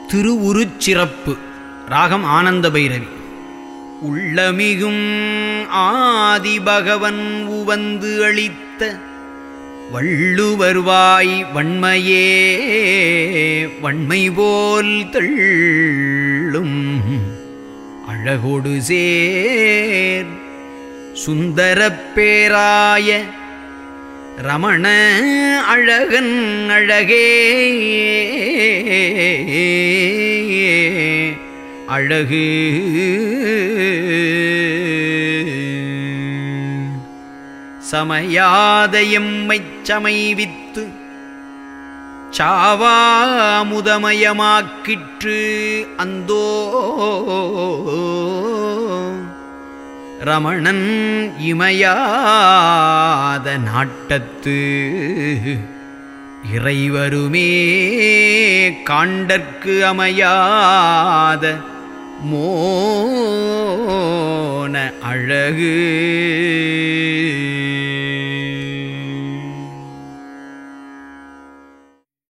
திருவுருச்சிறப்பு ராகம் ஆனந்த பைரவி உள்ளமிகும் ஆதிபகவன் உவந்து அளித்த வள்ளுவர்வாய் வன்மையே வன்மை போல் தள்ளும் அழகொடு சேர் சுந்தரப் பேராய ரமண அழகன் அழகே அழகு சமயாத எம்மைச் சமைவித்து சாவாமுதமயமாக்கிற்று அந்தோ ரமணன் இமையாத நாட்டத்து இறைவருமே காண்டற்கு அமையாத மோன அழகு